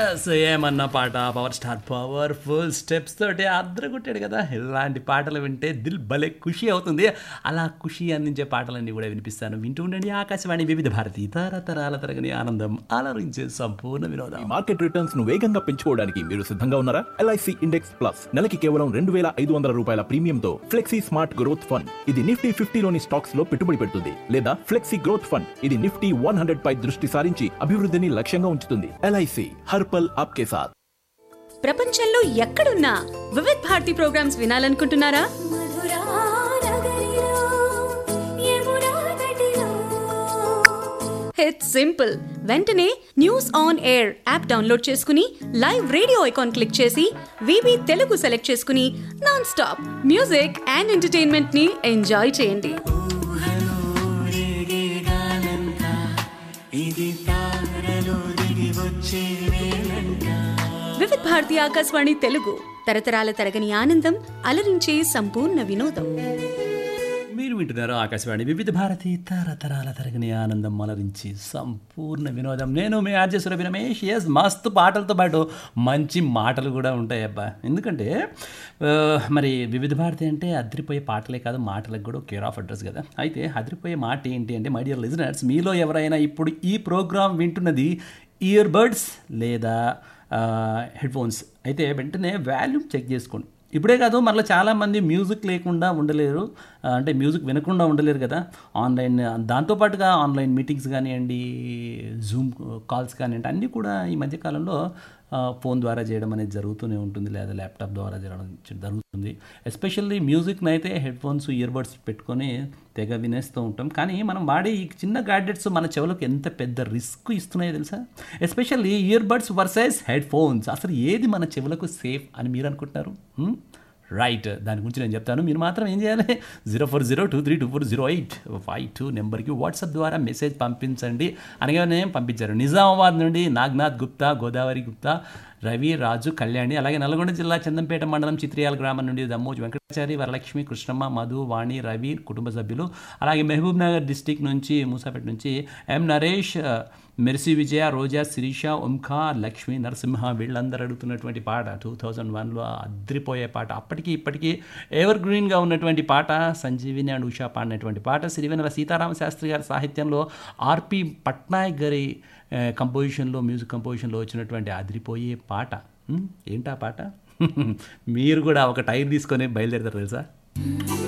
Yes ఏమన్న పాట power star powerful steps తోటి అద్దరు కొట్టాడు కదా ఇలాంటి పాటలు వింటే దిల్ భలే ఖుషి అవుతుంది అలా ఖుషి అందించే పాటలన్నీ కూడా వినిపిస్తాను వింటూ ఉండండి ఆకాశవాణి వివిధ భారతి తరతరాల తరగని ఆనందం అలరించే సంపూర్ణ వినోదం మార్కెట్ రిటర్న్స్ ను వేగంగా పెంచుకోవడానికి మీరు సిద్ధంగా ఉన్నారా ఎల్ఐసి ఇండెక్స్ ప్లస్ నెలకి కేవలం రెండు వేల ఐదు వందల రూపాయల ప్రీమియంతో ఫ్లెక్సీ స్మార్ట్ గ్రోత్ ఫండ్ ఇది నిఫ్టీ ఫిఫ్టీలోని స్టాక్స్ లో పెట్టుబడి పెడుతుంది లేదా ఫ్లెక్సీ గ్రోత్ ఫండ్ ఇది నిఫ్టీ వన్ హండ్రెడ్ పై దృష్టి సారించి అభివృద్ధిని లక్ష్యంగా ఉంచుతుంది ఎల్ఐసి హర్పల్ ఆప్కే సాథ్ ప్రపంచంలో ఎక్కడున్నా వివిధ్ భారతి ప్రోగ్రామ్స్ వినాలనుకుంటున్నారా మధురా నగరిలో యమునా తటిలో ఇట్స్ సింపుల్ వెంటనే news on air app download చేసుకుని లైవ్ రేడియో ఐకాన్ క్లిక్ చేసి వివి తెలుగు సెలెక్ట్ చేసుకుని non stop music and entertainment ని ఎంజాయ్ చేయండి వివిధ్ భారతి ఆకాశవాణి తెలుగు తరతరాల తరగని ఆనందం అలరించే సంపూర్ణ వినోదం మీరు వింటున్నారు ఆకాశవాణి వివిధ భారతి తరతరాల తరగని ఆనందం మలరించి సంపూర్ణ వినోదం నేను మీ ఆర్జే సురభి రమేష్ ఎస్ మస్తు పాటలతో పాటు మంచి మాటలు కూడా ఉంటాయి అబ్బా ఎందుకంటే ఆ, మరి వివిధ భారతి అంటే అదిరిపోయే పాటలే కాదు మాటలకు కూడా కేర్ ఆఫ్ అడ్రస్ కదా అయితే అదిరిపోయే మాట ఏంటి అంటే మై డియర్ లిజనర్స్ మీలో ఎవరైనా ఇప్పుడు ఈ ప్రోగ్రాం వింటున్నది ఇయర్ బడ్స్ లేదా హెడ్ ఫోన్స్ అయితే వెంటనే వాల్యూమ్ చెక్ చేసుకోండి ఇప్పుడే కాదు మళ్ళీ చాలామంది మ్యూజిక్ లేకుండా ఉండలేరు ఆ, అంటే మ్యూజిక్ వినకుండా ఉండలేరు కదా ఆన్లైన్ దాంతోపాటుగా ఆన్లైన్ మీటింగ్స్ కానివ్వండి జూమ్ కాల్స్ కానివ్వండి అన్నీ కూడా ఈ మధ్యకాలంలో ఆ, ఫోన్ ద్వారా చేయడం అనేది జరుగుతూనే ఉంటుంది లేదా ల్యాప్టాప్ ద్వారా జరగడం జరుగుతుంది ఎస్పెషల్లీ మ్యూజిక్ని అయితే హెడ్ ఫోన్స్ ఇయర్ బడ్స్ పెట్టుకొని తెగ వినేస్తూ ఉంటాం కానీ మనం వాడే ఈ చిన్న గ్యాడ్జెట్స్ మన చెవులకు ఎంత పెద్ద రిస్క్ ఇస్తున్నాయో తెలుసా especially earbuds versus headphones అసలు ఏది మన చెవులకు సేఫ్ అని మీరు అనుకుంటున్నారు హ్మ్? రైట్ దాని గురించి నేను చెప్తాను మీరు మాత్రం ఏం చేయాలి zero four zero two three two four zero eight five two నెంబర్కి వాట్సాప్ ద్వారా మెసేజ్ పంపించండి అనగానే పంపించారు నిజామాబాద్ నుండి నాగ్నాథ్ గుప్తా గోదావరి గుప్తా రవి రాజు కళ్యాణి అలాగే నల్గొండ జిల్లా చందంపేట మండలం చిత్రియాల గ్రామం నుండి దమ్మోజు వెంకటాచారి వరలక్ష్మి కృష్ణమ్మ మధు వాణి రవి కుటుంబ సభ్యులు అలాగే మహబూబ్ నగర్ డిస్టిక్ నుంచి మూసాపేట నుంచి ఎం నరేష్ మెర్సీ విజయ రోజా శిరీష ఓంఖా లక్ష్మి నరసింహ వీళ్ళందరూ అడుగుతున్నటువంటి పాట టూ థౌజండ్ వన్లో అద్రిపోయే పాట అప్పటికి ఇప్పటికీ ఎవర్ గ్రీన్గా ఉన్నటువంటి పాట సంజీవిని అండ్ ఉషా పాడినటువంటి పాట సిరివెనల సీతారామ శాస్త్రి గారి సాహిత్యంలో ఆర్పి పట్నాయక్ గారి ఆ, కంపోజిషన్లో మ్యూజిక్ కంపోజిషన్లో వచ్చినటువంటి అదిరిపోయే పాట ఉమ్, ఏంటా పాట మీరు కూడా ఒక టైర్ తీసుకొని బయలుదేరతారు తెలుసా